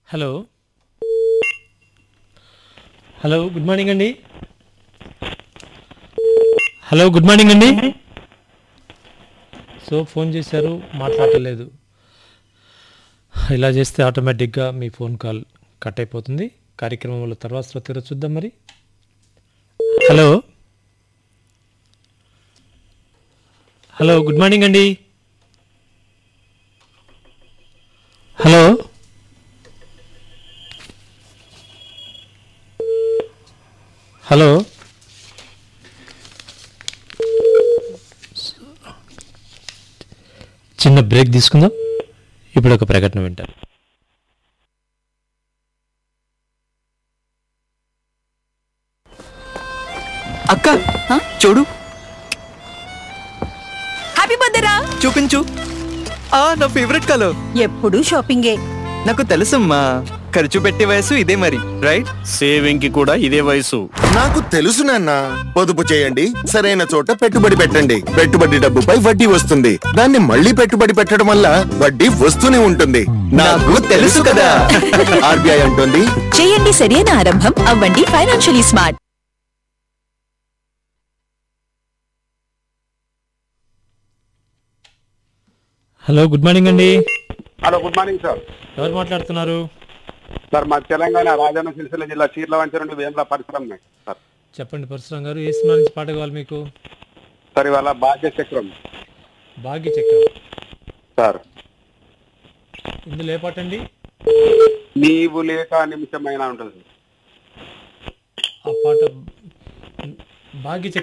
hello hello good morning అండి hello good morning అండి so phone చేశారు మాట్లాడలేదు ఇలా చేస్తే ఆటోమేటిక్గా మీ ఫోన్ కాల్ కట్ అయిపోతుంది కార్యక్రమంలో తర్వాత శ్రోతలు చూద్దాం మరి హలో హలో గుడ్ మార్నింగ్ అండి హలో హలో చిన్న బ్రేక్ తీసుకుందాం ఇప్పుడు ఒక ప్రకటన వింటారు అక్క చూడు హ్యాపీ బర్త్డే రా చూపించు ఆ నా ఫేవరెట్ కలర్ ఎప్పుడు షాపింగే నాకు తెలుసమ్మా ఖర్చు పెట్టే వయసు ఇదే మరి రైట్ సేవింగ్ కి కూడా ఇదే వయసు నాకు తెలుసు నాన్న పొదుపు చేయండి సరైన చోట పెట్టుబడి పెట్టండి పెట్టుబడి డబ్బుపై వడ్డీ వస్తుంది దాన్ని మళ్ళీ పెట్టుబడి పెట్టడం వల్ల వడ్డీ వస్తూనే ఉంటుంది నాకు తెలుసు కదా ఆర్బీఐ అంటుంది చేయండి సరైన ఆరంభం అవ్వండి financially smart hello good morning అండి హలో గుడ్ మార్నింగ్ సార్ ఎవరు మాట్లాడుతున్నారు సార్ మా తెలంగాణ రాజన్న సిరిసిల్ల జిల్లా చీర్ల వంచ నుండి వేముల పరిసరం సార్ చెప్పండి పరశురాం గారు ఏ సినిమా నుంచి పాట కావాలి మీకు సార్ ఇవాళ భాగ్య చక్రం భాగ్య చక్రం సార్ ఇందులో ఏ పాట అండి నీవు లేక నిమిషమైనా ఉంటుంది ఆ పాట భాగ్య చక్రం